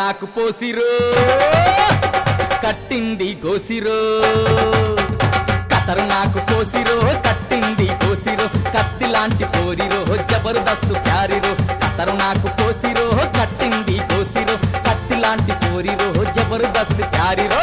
నాకు పోసిరో కట్టింది గోసిరో కతరు నాకు పోసిరో కట్టింది గోసిరో కత్తి లాంటి పోరిరో జబర్దస్తు ప్యారిరో కతరు నాకు పోసిరో కట్టింది గోసిరో కత్తి లాంటి పోరిరో జబర్దస్తు ప్యారిరో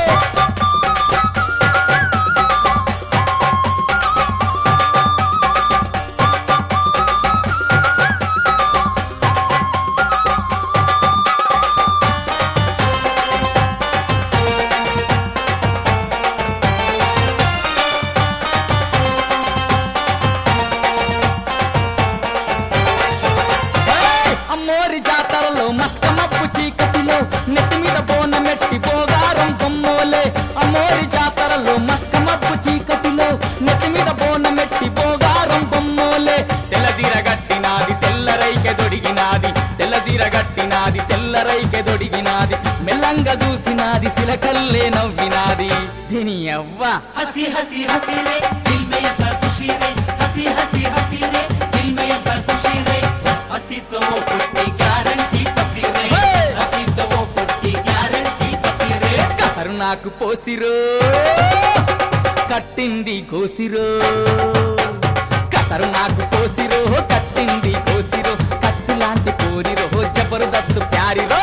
ఏయ్! అమ్మోరి జాతరలో మస్కమప్పు చీకటిలో నెత్తి మీద బోన మెట్టి పోగారం కొమ్మోలే అమ్మోరి జాతరలో మస్కమప్పు చీకటిలో నెత్తి మీద బోన మెట్టి పోగారం కొమ్మోలే తెల్లజీర గట్టినాది తెల్లరైకె దొడిగినాది తెల్లజీర గట్టినాది తెల్లరైకె దొడిగినాది మెల్లంగా చూసినాది సిలకల్లే నవ్వినాది దీని అవ్వ हंसी हंसी हंसी रे दिल में ये पर खुशी रे हंसी हंसी हंसी रे दिल में ये पर खुशी रे हंसी तो वो पुट्टी गारंटी पसी रे Hey! हंसी तो वो पुट्टी गारंटी पसी रे కరు నాకు పోసిరో కట్టింది గోసిరో కతరు నాకు పోసిరో కట్టింది గోసిరో కత్తి లాంటి పోరిరో జబర్దస్త్ ప్యారిరో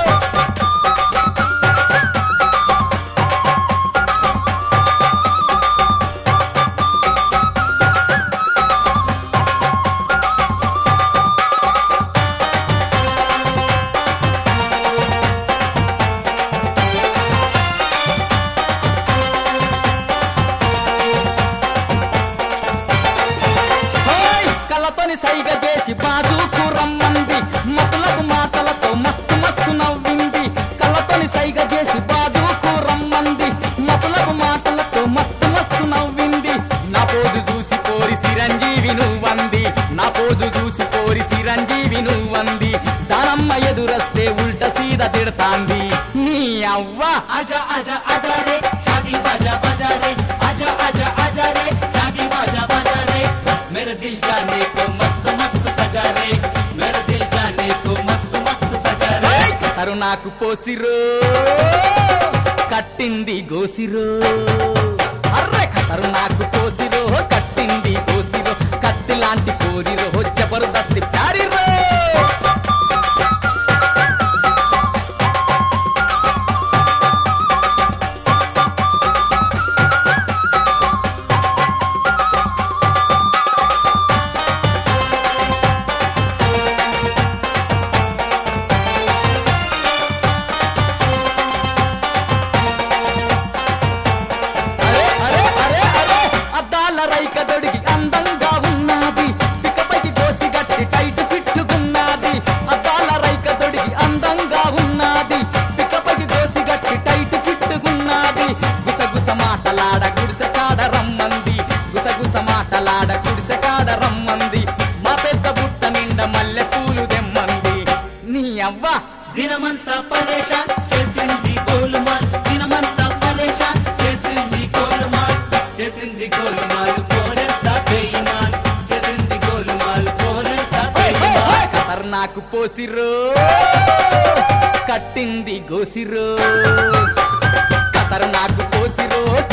హోయ్! కళ్ళతోని సైగ చేసి బాజుకు రమ్మంది మతులకు మాటలతో మస్తు మస్తు నవ్వింది కళ్ళతోని సైగ చేసి బాజుకు రమ్మంది మతులకు మాటలతో మస్తు మస్తు నవ్వింది నా పోజు చూసి పోరి చిరంజీవి నువ్వంది నా పోజు చూసి పోరి చిరంజీవి నువ్వంది దానమ్మ ఎదురస్తే ఉల్ట సీద తిడతాంది నీ అవ్వ आजा आजा आजा रे शादी बाजा बाजा रे आजा आजा आजा रे शादी बाजा बाजा रे मेरे दिल जाने को मस्त मस्त सजा रे मेरे दिल जाने को मस्त मस्त सजा रे కరు నాకు పోసిరో కట్టింది గోసిరో అర్రే కతరు నాకు పోసిరో కట్టింది గోసిరో కత్తి లాంటి పోరిరో జబర్దస్తి ప్యారిరో అరే అరే అరే అరే అద్దాల రైక దొడిగి అందంగా ఉన్నది పికపైకి కోసి గట్టి టైట్ ఫిట్టుకున్నది అద్దాల రైక దొడిగి అందంగా ఉన్నది పికపైకి కోసి గట్టి టైట్ ఫిట్టుకున్నది గుసగుస మాటలాడ గుడిసె కాడ రమ్మంది గుసగుస మాటలాడ గుడిసె కాడ రమ్మంది మా పెద్ద బుట్ట నిండా మల్లె పూలు దెమ్మంది నీ అవ్వ దినమంతా పరేషాన్ చేసింది గోలుమాల్ దినమంతా పరేషాన్ చేసింది గోలుమాల్ చేసింది గోలుమాల్ పోరెంతా బేయిమాన్ చేసింది గోలుమాల్ పోరెంతా బేయిమాన్ కతర్ నాకు పోసిరో కట్టింది గోసిరో కతర్ నాకు పోసిరో